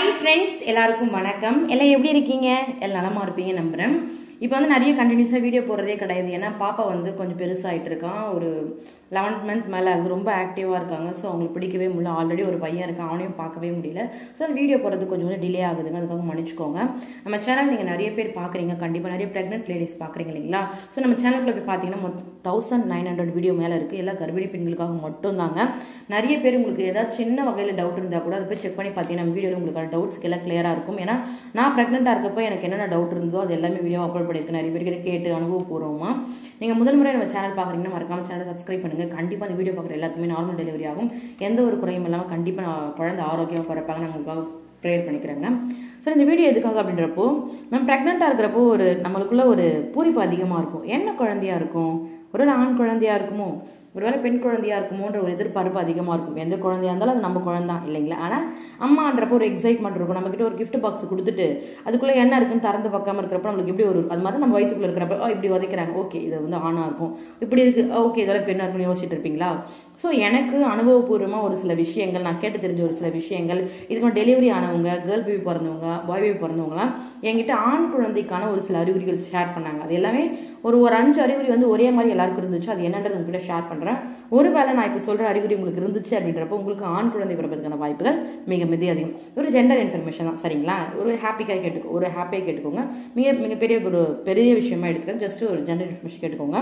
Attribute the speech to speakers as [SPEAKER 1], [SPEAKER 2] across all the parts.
[SPEAKER 1] hi friends எல்லாருக்கும் வணக்கம் எல்லாம் எப்படி இருக்கீங்க எல்லாம் நலமா இருப்பீங்க நம்புறேன் இப்போ வந்து நிறைய கண்டினியூஸாக வீடியோ போடுறதே கிடையாது ஏன்னா பாப்பா வந்து கொஞ்சம் பெருசாகிட்டு இருக்கான் ஒரு லெவன்த் மந்த் மேலே அது ரொம்ப ஆக்டிவாக இருக்காங்க ஸோ அவங்களுக்கு பிடிக்கவே முடியல ஆல்ரெடி ஒரு பையன் இருக்கான் அவனையும் பார்க்கவே முடியல ஸோ அந்த வீடியோ போடுறது கொஞ்சம் கொஞ்சம் டிலே ஆகுதுங்க அதுக்காக மன்னிச்சுக்கோங்க நம்ம சேனல் நீங்கள் நிறைய பேர் பார்க்குறீங்க கண்டிப்பாக நிறைய ப்ரெக்னென்ட் லேடிஸ் பார்க்குறீங்க இல்லைங்களா ஸோ நம்ம சேனலில் போய் பார்த்தீங்கன்னா மொத்தம் தௌசண்ட் நைன் ஹண்ட்ரட் வீடியோ மேலே இருக்குது எல்லா கர்ப்பிணி பெண்களுக்காக மட்டும்தாங்க நிறைய பேர் உங்களுக்கு ஏதாவது சின்ன வகையில் டவுட் இருந்தால் கூட அதை போய் செக் பண்ணி பார்த்தீங்கன்னா நம்ம வீடியோவில் உங்களுக்கான டவுட்ஸ்க்கு எல்லாம் கிளியராக இருக்கும் ஏன்னா நான் ப்ரெக்னெண்ட்டாக இருக்கப்போ எனக்கு என்னென்ன டவுட் இருந்தோ அது எல்லாமே வீடியோ அப்லோட் பண்ணியிருக்கேன் நிறைய பேர்கிட்ட கேட்டு அனுபவபூர்வமாக நீங்கள் முதல் முறை நம்ம சேனல் பார்க்குறீங்கன்னா மறக்காம சேனல் சப்ஸ்கிரைப் பண்ணுங்கள் கண்டிப்பாக அந்த வீடியோ பார்க்குற எல்லாத்துக்குமே நார்மல் டெலிவரி ஆகும் எந்த ஒரு குறையும் இல்லாமல் கண்டிப்பாக நான் குழந்தை ஆரோக்கியமாக பிறப்பாங்க நான் உங்களுக்காக ப்ரேயர் பண்ணிக்கிறேங்க சரி இந்த வீடியோ எதுக்காக அப்படின்றப்போ நம்ம ப்ரெக்னெண்ட்டாக இருக்கிறப்போ ஒரு நம்மளுக்குள்ள ஒரு பூரிப்பு அதிகமாக இருக்கும் என்ன குழந்தையா இருக்கும் ஒரு ஆண் குழந்தையா இருக்குமோ ஒருவேளை பெண் குழந்தையா இருக்குமோன்ற ஒரு எதிர்பார்ப்பு அதிகமாக இருக்கும் எந்த குழந்தையா இருந்தாலும் அது நம்ம குழந்தை இல்லைங்களா ஆனால் அம்மான்றப்போ ஒரு எக்ஸைட்மெண்ட் இருக்கும் நம்ம கிட்ட ஒரு gift பாக்ஸ் கொடுத்துட்டு அதுக்குள்ளே என்ன இருக்குன்னு திறந்து பார்க்காம இருக்கிறப்ப நம்மளுக்கு எப்படி ஒரு அது மாதிரி நம்ம வயிற்றுக்குள்ள இருக்கிறப்ப "ஓ, இப்படி உதைக்கிறாங்க ஓகே இது வந்து ஆணாக இருக்கும் இப்படி இருக்கு ஓகே இதெல்லாம் பெண்ணாக இருக்கும்னு யோசிச்சுட்டு இருப்பீங்களா ஸோ எனக்கு அனுபவபூர்வமாக ஒரு சில விஷயங்கள் நான் கேட்டு தெரிஞ்ச ஒரு சில விஷயங்கள் இதுக்கு டெலிவரி ஆனவங்க கேர்ள் பேபி பிறந்தவங்க பாய் பேபி பிறந்தவங்களாம் என்கிட்ட ஆண் குழந்தைக்கான ஒரு சில அறிகுறிகள் ஷேர் பண்ணாங்க அது எல்லாமே ஒரு ஒரு அஞ்சு அறிகுறி வந்து ஒரே மாதிரி எல்லாருக்கும் இருந்துச்சு அது என்னன்றது உங்ககிட்ட ஷேர் பண்ணுறேன் ஒருவேளை நான் இப்போ சொல்கிற அறிகுறி உங்களுக்கு இருந்துச்சு அப்படின்றப்போ உங்களுக்கு ஆண் குழந்தை பிறப்பதற்கான வாய்ப்புகள் மிக மிக அதிகம் ஒரு ஜெண்டர் இன்ஃபர்மேஷன் தான் சரிங்களா ஒரு ஹாப்பிக்காக கேட்டுக்கோ ஒரு ஹாப்பியாக கேட்டுக்கோங்க மிக மிகப்பெரிய ஒரு பெரிய விஷயமா எடுத்துக்க ஜஸ்ட் ஒரு ஜெண்டர் இன்ஃபர்மேஷன் கேட்டுக்கோங்க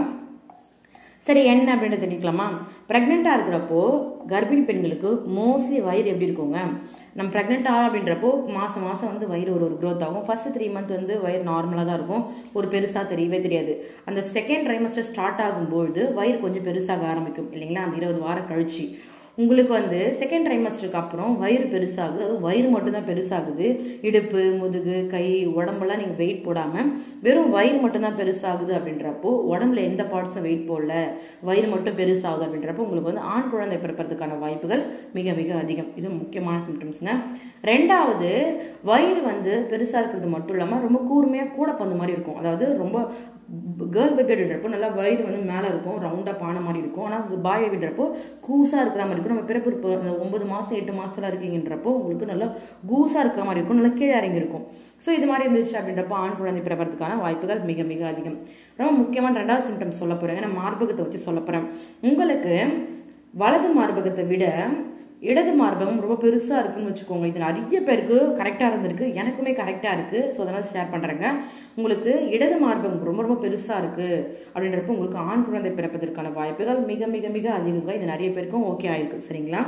[SPEAKER 1] சரி என்ன அப்படின்னு தெரிஞ்சுக்கலாமா ப்ரெக்னெண்ட்டாக இருக்கிறப்போ கர்ப்பிணி பெண்களுக்கு மோஸ்ட்லி வயிறு எப்படி இருக்குங்க நம்ம ப்ரெக்னென்ட் ஆகும் அப்படின்றப்போ மாதம் மாதம் வந்து வயிறு ஒரு ஒரு க்ரோத் ஆகும் ஃபர்ஸ்ட் த்ரீ மந்த் வந்து வயிறு நார்மலாக தான் இருக்கும் ஒரு பெருசாக தெரியவே தெரியாது அந்த செகண்ட் ட்ரைமஸ்டர் ஸ்டார்ட் ஆகும்பொழுது வயிறு கொஞ்சம் பெருசாக ஆரம்பிக்கும் இல்லைங்களா அந்த இருபது வாரம் கழிச்சு உங்களுக்கு வந்து செகண்ட் ட்ரைமஸ்டருக்கு அப்புறம் வயிறு பெருசாகுது அதுவும் வயிறு மட்டும்தான் பெருசாகுது இடுப்பு முதுகு கை உடம்பெல்லாம் நீங்கள் வெயிட் போடாமல் வெறும் வயிறு மட்டும்தான் பெருசாகுது அப்படின்றப்போ உடம்புல எந்த பார்ட்ஸும் வெயிட் போடல வயிறு மட்டும் பெருசாகுது அப்படின்றப்போ உங்களுக்கு வந்து ஆண் குழந்தை பிறப்பதற்கான வாய்ப்புகள் மிக மிக அதிகம் இது முக்கியமான சிம்டம்ஸுங்க ரெண்டாவது வயிறு வந்து பெருசாக இருக்கிறது மட்டும் இல்லாமல் ரொம்ப கூர்மையாக கூட பந்து மாதிரி இருக்கும் அதாவது ரொம்ப கேர்ள் பேபி அப்படின்றப்போ நல்லா வயிறு வந்து மேலே இருக்கும் ரவுண்டாக பானை மாதிரி இருக்கும் ஆனால் பாய் அப்படின்றப்போ கூஸாக இருக்கிற மாதிரி இருக்கும் நம்ம பிறப்பு இப்போ அந்த ஒன்பது மாதம் எட்டு மாதத்துல இருக்கீங்கன்றப்போ உங்களுக்கு நல்லா கூஸாக இருக்கிற மாதிரி இருக்கும் நல்லா கீழே இறங்கி இருக்கும் ஸோ இது மாதிரி இருந்துச்சு அப்படின்றப்போ ஆண் குழந்தை பிறப்பதற்கான வாய்ப்புகள் மிக மிக அதிகம் ரொம்ப முக்கியமான ரெண்டாவது சிம்டம்ஸ் சொல்ல போகிறேங்க நான் மார்பகத்தை வச்சு சொல்ல போகிறேன் உங்களுக்கு வலது மார்பகத்தை விட இடது மார்பகம் ரொம்ப பெருசாக இருக்குன்னு வச்சுக்கோங்க இது நிறைய பேருக்கு கரெக்டாக இருந்திருக்கு எனக்குமே கரெக்டாக இருக்குது ஸோ அதனால் ஷேர் பண்ணுறேங்க உங்களுக்கு இடது மார்பகம் ரொம்ப ரொம்ப பெருசாக இருக்குது அப்படின்றப்போ உங்களுக்கு ஆண் குழந்தை பிறப்பதற்கான வாய்ப்புகள் மிக மிக மிக அதிகங்க இது நிறைய பேருக்கும் ஓகே ஆயிருக்கு சரிங்களா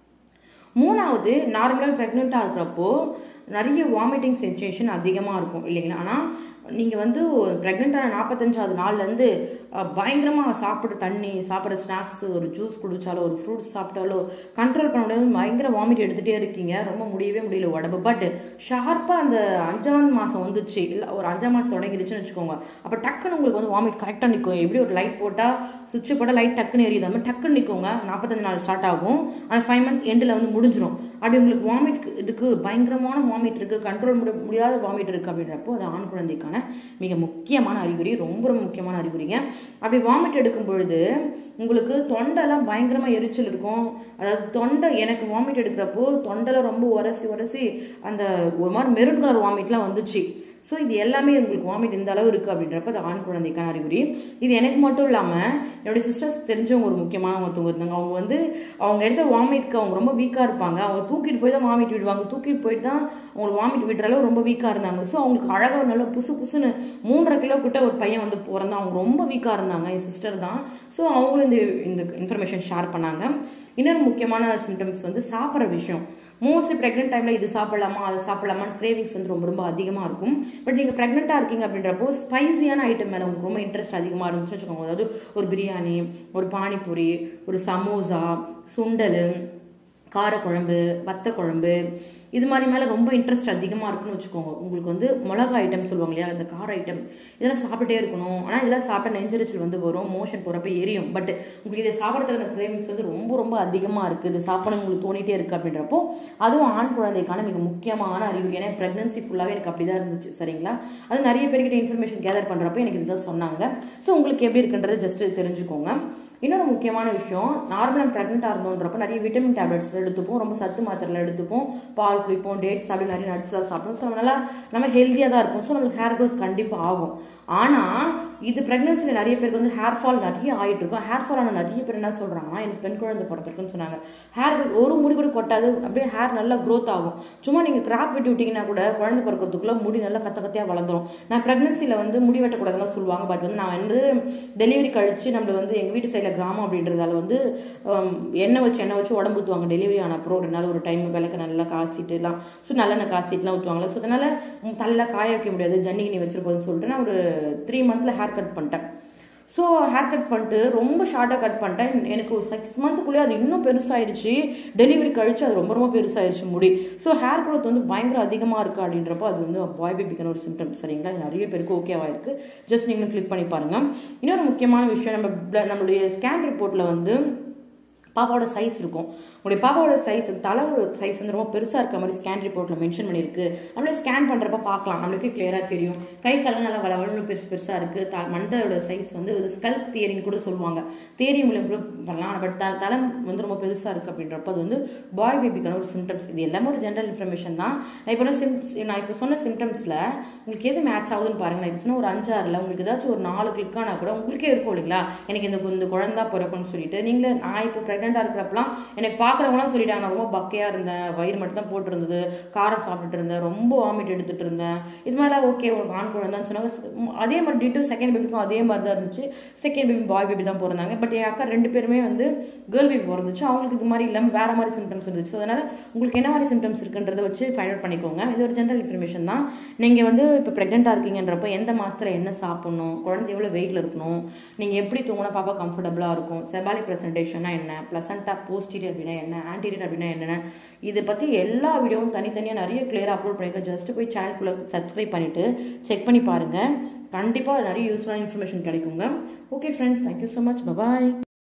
[SPEAKER 1] மூணாவது நார்மலாக ப்ரெக்னெண்ட்டாக இருக்கிறப்போ நிறைய வாமிட்டிங் சென்சேஷன் அதிகமாக இருக்கும் இல்லைங்களா ஆனால் நீங்கள் வந்து ப்ரெக்னெண்ட்டான நாற்பத்தஞ்சாவது நாள்லேருந்து பயங்கரமாக சாப்பிட்ற தண்ணி சாப்பிட்ற ஸ்நாக்ஸ் ஒரு ஜூஸ் குடித்தாலோ ஒரு ஃப்ரூட்ஸ் சாப்பிட்டாலோ கண்ட்ரோல் பண்ண முடியாது பயங்கர வாமிட் எடுத்துகிட்டே இருக்கீங்க ரொம்ப முடியவே முடியல உடம்பு பட் ஷார்ப்பாக அந்த அஞ்சாவது மாதம் வந்துச்சு இல்லை ஒரு அஞ்சாம் மாதம் தொடங்கிடுச்சுன்னு வச்சுக்கோங்க அப்போ டக்குன்னு உங்களுக்கு வந்து வாமிட் கரெக்டாக நிற்கும் எப்படி ஒரு லைட் போட்டால் சுவிட்ச் போட்டால் லைட் டக்குன்னு எரியுது மாதிரி டக்குன்னு நிற்குங்க நாற்பத்தஞ்சு நாள் ஸ்டார்ட் ஆகும் அந்த ஃபைவ் மந்த் எண்டில் வந்து முடிஞ்சிடும் அப்படி உங்களுக்கு வாமிட் இருக்கு பயங்கரமான வாமிட் இருக்குது கண்ட்ரோல் முடி முடியாத வாமிட் இருக்குது அப்படின்றப்போ அது ஆண் குழந்தைக்கான மிக முக்கியமான அறிகுறி ரொம்ப ரொம்ப முக்கியமான அறிகுறிங்க அப்படி வாமிட் எடுக்கும் பொழுது உங்களுக்கு தொண்டெல்லாம் பயங்கரமாக எரிச்சல் இருக்கும் அதாவது தொண்டை எனக்கு வாமிட் எடுக்கிறப்போ தொண்டெல்லாம் ரொம்ப உரசி உரசி அந்த ஒரு மாதிரி மெரூன் கலர் வாமிட்லாம் வந்துச்சு ஸோ இது எல்லாமே உங்களுக்கு வாமிட் இந்த அளவு இருக்குது அப்படின்றப்ப அது ஆண் குழந்தைக்கான அறிகுறி இது எனக்கு மட்டும் இல்லாமல் என்னுடைய சிஸ்டர்ஸ் தெரிஞ்சவங்க ஒரு முக்கியமான ஒருத்தவங்க இருந்தாங்க அவங்க வந்து அவங்க எடுத்த வாமிட்க்கு அவங்க ரொம்ப வீக்காக இருப்பாங்க அவங்க தூக்கிட்டு போய் தான் வாமிட் விடுவாங்க தூக்கிட்டு போயிட்டு தான் அவங்களுக்கு வாமிட் விடுற அளவு ரொம்ப வீக்காக இருந்தாங்க ஸோ அவங்களுக்கு அழகாக நல்ல புசு புசுன்னு மூன்றரை கிலோ கிட்ட ஒரு பையன் வந்து பிறந்தா அவங்க ரொம்ப வீக்காக இருந்தாங்க என் சிஸ்டர் தான் ஸோ அவங்களும் இந்த இந்த இன்ஃபர்மேஷன் ஷேர் பண்ணாங்க இன்னொரு முக்கியமான சிம்டம்ஸ் வந்து சாப்பிட்ற விஷயம் மோஸ்ட்லி ப்ரெக்னென்ட் டைமில் இது சாப்பிடலாமா அது சாப்பிடலாமான்னு கிரேவிங்ஸ் வந்து ரொம்ப ரொம்ப அதிகமாக இருக்கும் பட் நீங்கள் ப்ரெக்னெண்ட்டாக இருக்கீங்க அப்படின்றப்போ ஸ்பைசியான ஐட்டம் மேலே உங்களுக்கு ரொம்ப இன்ட்ரெஸ்ட் அதிகமாக இருந்துச்சு வச்சுக்கோங்க அதாவது ஒரு பிரியாணி ஒரு பானிபூரி ஒரு சமோசா சுண்டல் காரக்குழம்பு வத்த குழம்பு இது மாதிரி மேலே ரொம்ப இன்ட்ரெஸ்ட் அதிகமாக இருக்குன்னு வச்சுக்கோங்க உங்களுக்கு வந்து மிளகா ஐட்டம் சொல்லுவாங்க இல்லையா இந்த கார ஐட்டம் இதெல்லாம் சாப்பிட்டே இருக்கணும் ஆனால் இதெல்லாம் சாப்பிட்ட நெஞ்சரிச்சல் வந்து வரும் மோஷன் போகிறப்ப எரியும் பட் உங்களுக்கு இதை சாப்பிட்றதுக்கான கிரேவிங்ஸ் வந்து ரொம்ப ரொம்ப அதிகமாக இருக்குது இது சாப்பிடணும் உங்களுக்கு தோணிட்டே இருக்குது அப்படின்றப்போ அதுவும் ஆண் குழந்தைக்கான மிக முக்கியமான அறிகுறி ஏன்னா ப்ரெக்னன்சி ஃபுல்லாகவே எனக்கு அப்படி தான் இருந்துச்சு சரிங்களா அது நிறைய பேர்கிட்ட இன்ஃபர்மேஷன் கேதர் பண்ணுறப்போ எனக்கு இதுதான் சொன்னாங்க ஸோ உங்களுக்கு எப்படி இருக்குன்றது ஜஸ்ட் தெரிஞ்சுக்கோங்க இன்னொரு முக்கியமான விஷயம் நார்மல் அண்ட் ப்ரெக்னெண்ட்டாக இருந்தோன்றப்ப நிறைய விட்டமின் டேப்லெட்ஸ் எடுத்துப்போம் ரொம்ப சத்து மாத்திரைலாம் எடுத்துப்போம் பால் குடிப்போம் டேட்ஸ் அப்படி நிறைய நட்ஸ்லாம் சாப்பிடுவோம் ஸோ நம்மளால நம்ம ஹெல்த்தியாக தான் இருப்போம் ஸோ நம்மளுக்கு ஹேர் க்ரோத் கண்டிப்பாக ஆகும் ஆனால் இது ப்ரெக்னன்சியில் நிறைய பேருக்கு வந்து ஹேர் ஃபால் நிறைய ஆகிட்டு இருக்கும் ஹேர் ஃபால் ஆன நிறைய பேர் என்ன சொல்கிறாங்கன்னா எனக்கு பெண் குழந்தை பிறந்திருக்குன்னு சொன்னாங்க ஹேர் ஒரு முடி கூட கொட்டாது அப்படியே ஹேர் நல்லா க்ரோத் ஆகும் சும்மா நீங்கள் கிராப் வெட்டி விட்டீங்கன்னா கூட குழந்தை பிறக்கிறதுக்குள்ள முடி நல்லா கத்த கத்தையாக வளர்ந்துரும் நான் ப்ரெக்னன்சியில் வந்து முடி வெட்டக்கூடாதுலாம் சொல்லுவாங்க பட் வந்து நான் வந்து டெலிவரி கழிச்சு நம்ம வந்து எங்கள் வீட்டு சைடில் கிராமம் அப்படின்றதால வந்து ஹம், எண்ணெய் வச்சு எண்ணெய் வச்சு உடம்பு ஊற்றுவாங்க டெலிவரி ஆன அப்புறம் ஒரு நாள் ஒரு டைம் விளக்க நல்லா காசிட்டுலாம் ஸோ நல்லெண்ணெய் காசிட்டுலாம் ஊற்றுவாங்களே ஸோ அதனால உம், தலையில காய வைக்க முடியாது ஜன்னிக்கு நீ வச்சிருப்போதுன்னு சொல்லிட்டு நான் ஒரு த்ரீ மந்த்தில் ஹேர் கட் பண்ணிட்டேன் ஸோ ஹேர் கட் பண்ணிட்டு ரொம்ப ஷார்ட்டாக கட் பண்ணிட்டேன் எனக்கு ஒரு சிக்ஸ் மந்த்துக்குள்ளேயே அது இன்னும் பெருசாயிடுச்சு டெலிவரி கழிச்சு அது ரொம்ப ரொம்ப பெருசாயிடுச்சு முடி ஸோ ஹேர் க்ரோத் வந்து பயங்கர அதிகமாக இருக்குது அப்படின்றப்போ அது வந்து பாய் பேபிக்கான ஒரு சிம்டம் சரிங்களா இது நிறைய பேருக்கு ஓகேவா இருக்கு ஜஸ்ட் நீங்களும் கிளிக் பண்ணி பாருங்க இன்னொரு முக்கியமான விஷயம் நம்ம blood- நம்மளுடைய ஸ்கேன் ரிப்போர்ட்டில் வந்து பாப்பாவோட சைஸ் இருக்கும் உங்களுடைய பாப்பாவோட சைஸ் தலையோட சைஸ் வந்து ரொம்ப பெருசாக இருக்க மாதிரி ஸ்கேன் ரிப்போர்ட்டில் மென்ஷன் பண்ணியிருக்கு நம்மளே ஸ்கேன் பண்ணுறப்ப பார்க்கலாம் நம்மளுக்கு கிளியராக தெரியும் கை காலம் நல்லா வளவளன்னு பெருசு பெருசாக இருக்குது த மண்டையோட சைஸ் வந்து இது ஸ்கல்ப் தியரின்னு கூட சொல்லுவாங்க தியரி மூலியம் கூட பண்ணலாம் பட் த தலை வந்து ரொம்ப பெருசாக இருக்குது அப்படின்றப்ப அது வந்து பாய் பேபிக்கான ஒரு சிம்டம்ஸ் இது எல்லாமே ஒரு ஜென்ரல் இன்ஃபர்மேஷன் தான் நான் இப்போ சிம்ஸ் நான் இப்போ சொன்ன சிம்டம்ஸில் உங்களுக்கு எது மேட்ச் ஆகுதுன்னு பாருங்க நான் இப்போ சொன்ன ஒரு அஞ்சாறில் உங்களுக்கு ஏதாச்சும் ஒரு நாலு கிளிக் ஆனால் கூட உங்களுக்கே இருக்கும் இல்லைங்களா எனக்கு இந்த இந்த குழந்தா பிறக்கும்னு சொல்லிட்டு நீங்களே நான் இப்போ ப்ரெக்னெண்ட்டாக இருக்கிறப்பலாம் எனக்கு பார்க்குறவங்களாம் சொல்லிட்டாங்க நான் ரொம்ப பக்கையாக இருந்தேன் வயிறு மட்டும் தான் போட்டிருந்தது காரம் சாப்பிட்டுட்டு இருந்தேன் ரொம்ப வாமிட் எடுத்துட்டு இருந்தேன் இது மாதிரிலாம் ஓகே உனக்கு ஆண் குழந்தைன்னு சொன்னாங்க உம், அதே மாதிரி டிட்டோ செகண்ட் பேபிக்கும் அதே மாதிரி தான் இருந்துச்சு செகண்ட் பேபி பாய் பேபி தான் பிறந்தாங்க பட் என் அக்கா ரெண்டு பேருமே வந்து கேர்ள் பேபி பிறந்துச்சு அவங்களுக்கு இது மாதிரி இல்லாமல் வேற மாதிரி சிம்டம்ஸ் இருந்துச்சு So, அதனால உங்களுக்கு என்ன மாதிரி சிம்டம்ஸ் இருக்குன்றதை வச்சு ஃபைண்ட் அவுட் பண்ணிக்கோங்க இது ஒரு ஜென்ரல் இன்ஃபர்மேஷன் தான் நீங்கள் வந்து இப்போ ப்ரெக்னெண்ட்டாக இருக்கீங்கன்றப்போ எந்த மாசத்துல என்ன சாப்பிடணும் குழந்தை எவ்வளோ வெயிட்டில் இருக்கணும் நீங்கள் எப்படி தூங்கினா பாப்பா கம்ஃபர்டபுளாக இருக்கும் செபாலி ப்ரெசன்டேஷனா என்ன ப்ளசண்டா போஸ்டீரியர் அப்படின்னா என்ன ஆன்டீரியர் அப்படின்னா என்னென்ன இதை பற்றி எல்லா வீடியோவும் தனித்தனியாக நிறைய கிளியராக அப்லோட் பண்ணியிருக்கேன் ஜஸ்ட் போய் சேனலுக்குள்ளே சப்ஸ்கிரைப் பண்ணிவிட்டு செக் பண்ணி பாருங்கள் கண்டிப்பாக நிறைய யூஸ்ஃபுல்லான இன்ஃபர்மேஷன் கிடைக்குங்க okay friends thank you so much bye bye